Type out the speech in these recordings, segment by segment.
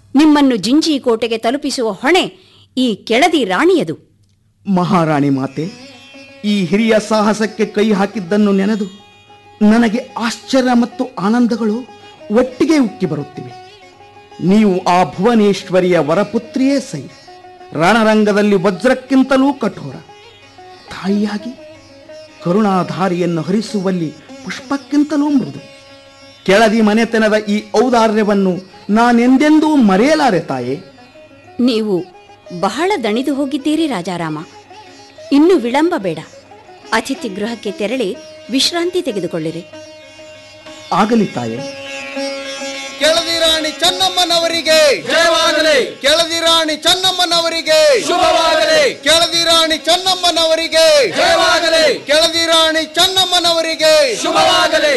ನಿಮ್ಮನ್ನು ಜಿಂಜಿ ಕೋಟೆಗೆ ತಲುಪಿಸುವ ಹೊಣೆ ಈ ಕೆಳದಿ ರಾಣಿಯದು ಮಹಾರಾಣಿ ಮಾತೆ ಈ ಹಿರಿಯ ಸಾಹಸಕ್ಕೆ ಕೈ ಹಾಕಿದ್ದನ್ನು ನೆನೆದು ನನಗೆ ಆಶ್ಚರ್ಯ ಮತ್ತು ಆನಂದಗಳು ಒಟ್ಟಿಗೆ ಉಕ್ಕಿ ಬರುತ್ತಿವೆ ನೀವು ಆ ಭುವನೇಶ್ವರಿಯ ವರಪುತ್ರಿಯೇ ಸೈ ರಣರಂಗದಲ್ಲಿ ವಜ್ರಕ್ಕಿಂತಲೂ ಕಠೋರ ತಾಯಿಯಾಗಿ ಕರುಣಾಧಾರಿಯನ್ನು ಹರಿಸುವಲ್ಲಿ ಪುಷ್ಪಕ್ಕಿಂತಲೂ ಮೃದು ಕೆಳದಿ ಮನೆತನದ ಈ ಔದಾರ್ಯವನ್ನು ನಾನೆಂದೆಂದೂ ಮರೆಯಲಾರೆ ತಾಯೇ ನೀವು ಬಹಳ ದಣಿದು ಹೋಗಿದ್ದೀರಿ ರಾಜಾರಾಮ ಇನ್ನು ವಿಳಂಬ ಬೇಡ ಅತಿಥಿ ಗೃಹಕ್ಕೆ ತೆರಳಿ ವಿಶ್ರಾಂತಿ ತೆಗೆದುಕೊಳ್ಳಿರಿ ಆಗಲಿ ತಾಯೇ ಕೆಳದಿ ರಾಣಿ ಚೆನ್ನಮ್ಮನವರಿಗೆ ಜಯವಾಗಲಿ ಕೆಳದಿ ರಾಣಿ ಚೆನ್ನಮ್ಮನವರಿಗೆ ಶುಭವಾಗಲಿ ಕೆಳದಿ ರಾಣಿ ಚೆನ್ನಮ್ಮನವರಿಗೆ ಜಯವಾಗಲಿ ಕೆಳದಿ ರಾಣಿ ಚೆನ್ನಮ್ಮನವರಿಗೆ ಶುಭವಾಗಲಿ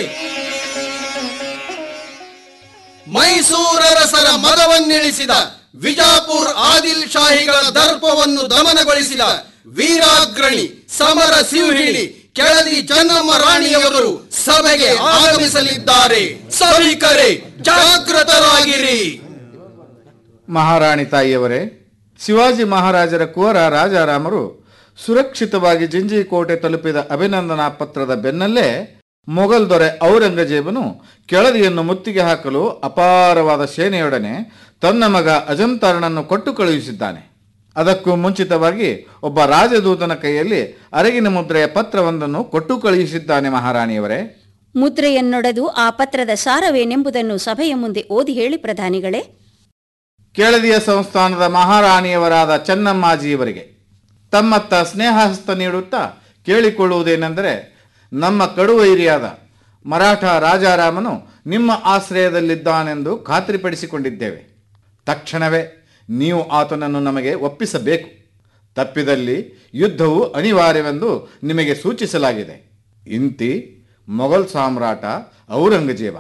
ಮೈಸೂರರಸರ ಮದವನ್ನಿಳಿಸಿದ ವಿಜಾಪುರ್ ಆದಿಲ್ ಶಾಹಿಗಳ ದರ್ಪವನ್ನು ದಮನಗೊಳಿಸಿದ ವೀರಾಗ್ರಣಿ ಸಮರ ಸಿಂಹಿಣಿ ಕೆಳದಿ ಚೆನ್ನಮ್ಮ ರಾಣಿಯವರು ಸಭೆಗೆ ಆಗಮಿಸಲಿದ್ದಾರೆ ಸಭಿಕರೇ ಜಾಗೃತರಾಗಿರಿ ಮಹಾರಾಣಿ ತಾಯಿಯವರೇ ಶಿವಾಜಿ ಮಹಾರಾಜರ ಕುವರ ರಾಜಾರಾಮರು ಸುರಕ್ಷಿತವಾಗಿ ಜಿಂಜಿ ಕೋಟೆ ತಲುಪಿದ ಅಭಿನಂದನಾ ಪತ್ರದ ಬೆನ್ನಲ್ಲೇ ಮೊಘಲ್ ದೊರೆ ಔರಂಗಜೇಬನು ಕೆಳದಿಯನ್ನು ಮುತ್ತಿಗೆ ಹಾಕಲು ಅಪಾರವಾದ ಸೇನೆಯೊಡನೆ ತನ್ನ ಮಗ ಅಜಂತಾರನನ್ನು ಕೊಟ್ಟು ಕಳುಹಿಸಿದ್ದಾನೆ ಅದಕ್ಕೂ ಮುಂಚಿತವಾಗಿ ಒಬ್ಬ ರಾಜದೂತನ ಕೈಯಲ್ಲಿ ಅರಗಿನ ಮುದ್ರೆಯ ಪತ್ರವೊಂದನ್ನು ಕೊಟ್ಟು ಕಳುಹಿಸಿದ್ದಾನೆ ಮಹಾರಾಣಿಯವರೇ ಮುದ್ರೆಯನ್ನೊಡೆದು ಆ ಪತ್ರದ ಸಾರವೇನೆಂಬುದನ್ನು ಸಭೆಯ ಮುಂದೆ ಓದಿ ಹೇಳಿ ಪ್ರಧಾನಿಗಳೇ ಕೆಳದಿಯ ಸಂಸ್ಥಾನದ ಮಹಾರಾಣಿಯವರಾದ ಚೆನ್ನಮ್ಮಾಜಿಯವರಿಗೆ ತಮ್ಮತ್ತ ಸ್ನೇಹಹಸ್ತ ನೀಡುತ್ತಾ ಕೇಳಿಕೊಳ್ಳುವುದೇನೆಂದರೆ ನಮ್ಮ ಕಡುವೈರಿಯಾದ ಮರಾಠ ರಾಜಾರಾಮನು ನಿಮ್ಮ ಆಶ್ರಯದಲ್ಲಿದ್ದಾನೆಂದು ಖಾತ್ರಿಪಡಿಸಿಕೊಂಡಿದ್ದೇವೆ ತಕ್ಷಣವೇ ನೀವು ಆತನನ್ನು ನಮಗೆ ಒಪ್ಪಿಸಬೇಕು ತಪ್ಪಿದಲ್ಲಿ ಯುದ್ಧವು ಅನಿವಾರ್ಯವೆಂದು ನಿಮಗೆ ಸೂಚಿಸಲಾಗಿದೆ ಇಂತಿ ಮೊಘಲ್ ಸಾಮ್ರಾಟ ಔರಂಗಜೇಬ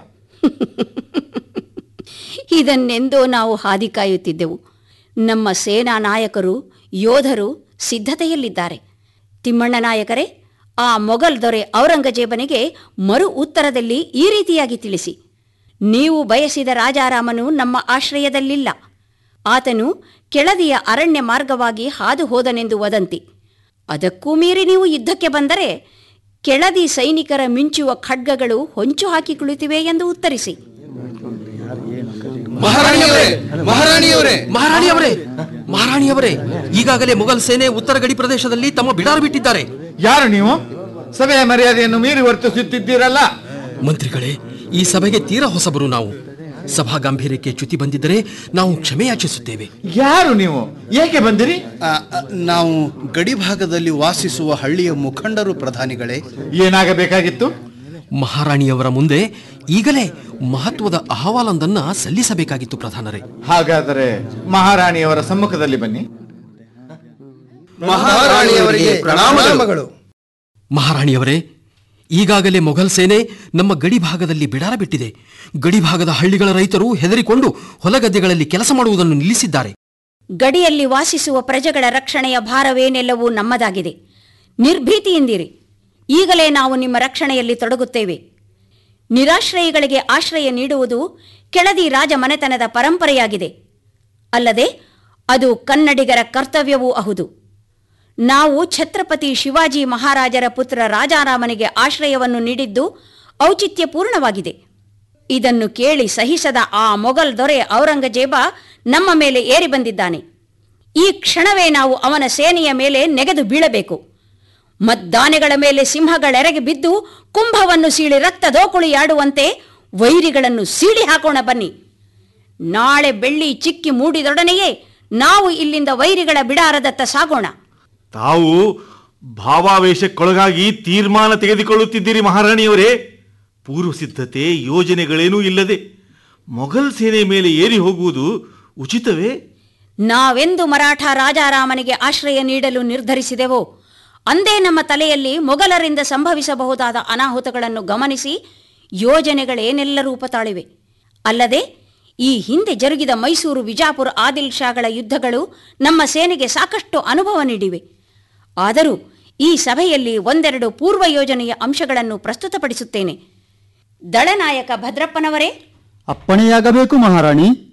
ಇದನ್ನೆಂದೋ ನಾವು ಹಾದಿ ಕಾಯುತ್ತಿದ್ದೆವು ನಮ್ಮ ಸೇನಾ ನಾಯಕರು ಯೋಧರು ಸಿದ್ಧತೆಯಲ್ಲಿದ್ದಾರೆ ತಿಮ್ಮಣ್ಣ ನಾಯಕರೇ ಆ ಮೊಘಲ್ ದೊರೆ ಔರಂಗಜೇಬನಿಗೆ ಮರು ಉತ್ತರದಲ್ಲಿ ಈ ರೀತಿಯಾಗಿ ತಿಳಿಸಿ ನೀವು ಬಯಸಿದ ರಾಜಾರಾಮನು ನಮ್ಮ ಆಶ್ರಯದಲ್ಲಿಲ್ಲ ಆತನು ಕೆಳದಿಯ ಅರಣ್ಯ ಮಾರ್ಗವಾಗಿ ಹಾದು ಹೋದನೆಂದು ವದಂತಿ ಅದಕ್ಕೂ ಮೀರಿ ನೀವು ಯುದ್ಧಕ್ಕೆ ಬಂದರೆ ಕೆಳದಿ ಸೈನಿಕರ ಮಿಂಚುವ ಖಡ್ಗಗಳು ಹೊಂಚು ಹಾಕಿ ಕುಳಿತಿವೆ ಎಂದು ಉತ್ತರಿಸಿ ಮಹಾರಾಣಿಯವರೇ ಮಹಾರಾಣಿಯವರೇ ಮಹಾರಾಣಿಯವರೇ ಮಹಾರಾಣಿಯವರೇ ಈಗಾಗಲೇ ಮೊಘಲ್ ಸೇನೆ ಉತ್ತರ ಗಡಿ ಪ್ರದೇಶದಲ್ಲಿ ತಮ್ಮ ಬಿಡಾರ ಬಿಟ್ಟಿದ್ದಾರೆ ಯಾರು ನೀವು ಸಭೆಯ ಮರ್ಯಾದೆಯನ್ನು ಮೀರಿ ವರ್ತಿಸುತ್ತಿದ್ದೀರಲ್ಲ ಮಂತ್ರಿಗಳೇ ಈ ಸಭೆಗೆ ತೀರಾ ಹೊಸಬರು ನಾವು ಸಭಾ ಗಾಂಭೀರ್ಯಕ್ಕೆ ಚ್ಯುತಿ ಬಂದಿದ್ದರೆ ನಾವು ಕ್ಷಮೆ ಯಾಚಿಸುತ್ತೇವೆ ಯಾರು ನೀವು ಏಕೆ ಬಂದಿರಿ ಆ, ಆ, ನಾವು ಗಡಿಭಾಗದಲ್ಲಿ ವಾಸಿಸುವ ಹಳ್ಳಿಯ ಮುಖಂಡರು ಪ್ರಧಾನಿಗಳೇ ಏನಾಗಬೇಕಾಗಿತ್ತು ಮಹಾರಾಣಿಯವರ ಮುಂದೆ ಈಗಲೇ ಮಹತ್ವದ ಅಹವಾಲೊಂದನ್ನ ಸಲ್ಲಿಸಬೇಕಾಗಿತ್ತು ಪ್ರಧಾನರೇ ಹಾಗಾದರೆ ಮಹಾರಾಣಿಯವರ ಸಮ್ಮುಖದಲ್ಲಿ ಬನ್ನಿ ಮಹಾರಾಣಿಯವರಿಗೆ ಪ್ರಣಾಮಗಳು ಮಹಾರಾಣಿಯವರೇ ಈಗಾಗಲೇ ಮೊಘಲ್ ಸೇನೆ ನಮ್ಮ ಗಡಿ ಭಾಗದಲ್ಲಿ ಬಿಡಾರ ಬಿಟ್ಟಿದೆ ಗಡಿ ಭಾಗದ ಹಳ್ಳಿಗಳ ರೈತರು ಹೆದರಿಕೊಂಡು ಹೊಲಗದ್ದೆಗಳಲ್ಲಿ ಕೆಲಸ ಮಾಡುವುದನ್ನು ನಿಲ್ಲಿಸಿದ್ದಾರೆ ಗಡಿಯಲ್ಲಿ ವಾಸಿಸುವ ಪ್ರಜೆಗಳ ರಕ್ಷಣೆಯ ಭಾರವೇನೆಲ್ಲವೂ ನಮ್ಮದಾಗಿದೆ ನಿರ್ಭೀತಿಯಿಂದಿರಿ ಈಗಲೇ ನಾವು ನಿಮ್ಮ ರಕ್ಷಣೆಯಲ್ಲಿ ತೊಡಗುತ್ತೇವೆ ನಿರಾಶ್ರಯಿಗಳಿಗೆ ಆಶ್ರಯ ನೀಡುವುದು ಕೆಳದಿ ರಾಜ ಮನೆತನದ ಪರಂಪರೆಯಾಗಿದೆ ಅಲ್ಲದೆ ಅದು ಕನ್ನಡಿಗರ ಕರ್ತವ್ಯವೂ ಅಹುದು ನಾವು ಛತ್ರಪತಿ ಶಿವಾಜಿ ಮಹಾರಾಜರ ಪುತ್ರ ರಾಜಾರಾಮನಿಗೆ ಆಶ್ರಯವನ್ನು ನೀಡಿದ್ದು ಔಚಿತ್ಯಪೂರ್ಣವಾಗಿದೆ ಇದನ್ನು ಕೇಳಿ ಸಹಿಸದ ಆ ಮೊಘಲ್ ದೊರೆ ಔರಂಗಜೇಬ ನಮ್ಮ ಮೇಲೆ ಏರಿ ಬಂದಿದ್ದಾನೆ ಈ ಕ್ಷಣವೇ ನಾವು ಅವನ ಸೇನೆಯ ಮೇಲೆ ನೆಗೆದು ಬೀಳಬೇಕು ಮದ್ದಾನೆಗಳ ಮೇಲೆ ಸಿಂಹಗಳೆರಗಿ ಬಿದ್ದು ಕುಂಭವನ್ನು ಸೀಳಿ ರಕ್ತದೋಕುಳಿಯಾಡುವಂತೆ ವೈರಿಗಳನ್ನು ಸೀಳಿ ಹಾಕೋಣ ಬನ್ನಿ ನಾಳೆ ಬೆಳ್ಳಿ ಚಿಕ್ಕಿ ಮೂಡಿದೊಡನೆಯೇ ನಾವು ಇಲ್ಲಿಂದ ವೈರಿಗಳ ಬಿಡಾರದತ್ತ ಸಾಗೋಣ ತಾವು ಭಾವಾವೇಶಕ್ಕೊಳಗಾಗಿ ತೀರ್ಮಾನ ತೆಗೆದುಕೊಳ್ಳುತ್ತಿದ್ದೀರಿ ಮಹಾರಾಣಿಯವರೇ ಪೂರ್ವ ಸಿದ್ಧತೆ ಯೋಜನೆಗಳೇನೂ ಇಲ್ಲದೆ ಮೊಘಲ್ ಸೇನೆ ಮೇಲೆ ಏರಿ ಹೋಗುವುದು ಉಚಿತವೇ ನಾವೆಂದು ಮರಾಠ ರಾಜಾರಾಮನಿಗೆ ಆಶ್ರಯ ನೀಡಲು ನಿರ್ಧರಿಸಿದೆವೋ ಅಂದೇ ನಮ್ಮ ತಲೆಯಲ್ಲಿ ಮೊಘಲರಿಂದ ಸಂಭವಿಸಬಹುದಾದ ಅನಾಹುತಗಳನ್ನು ಗಮನಿಸಿ ಯೋಜನೆಗಳೇನೆಲ್ಲ ರೂಪ ತಾಳಿವೆ ಅಲ್ಲದೆ ಈ ಹಿಂದೆ ಜರುಗಿದ ಮೈಸೂರು ವಿಜಾಪುರ ಆದಿಲ್ ಶಾಗಳ ಯುದ್ಧಗಳು ನಮ್ಮ ಸೇನೆಗೆ ಸಾಕಷ್ಟು ಅನುಭವ ನೀಡಿವೆ ಆದರೂ ಈ ಸಭೆಯಲ್ಲಿ ಒಂದೆರಡು ಪೂರ್ವ ಯೋಜನೆಯ ಅಂಶಗಳನ್ನು ಪ್ರಸ್ತುತಪಡಿಸುತ್ತೇನೆ ದಳನಾಯಕ ಭದ್ರಪ್ಪನವರೇ ಅಪ್ಪಣೆಯಾಗಬೇಕು ಮಹಾರಾಣಿ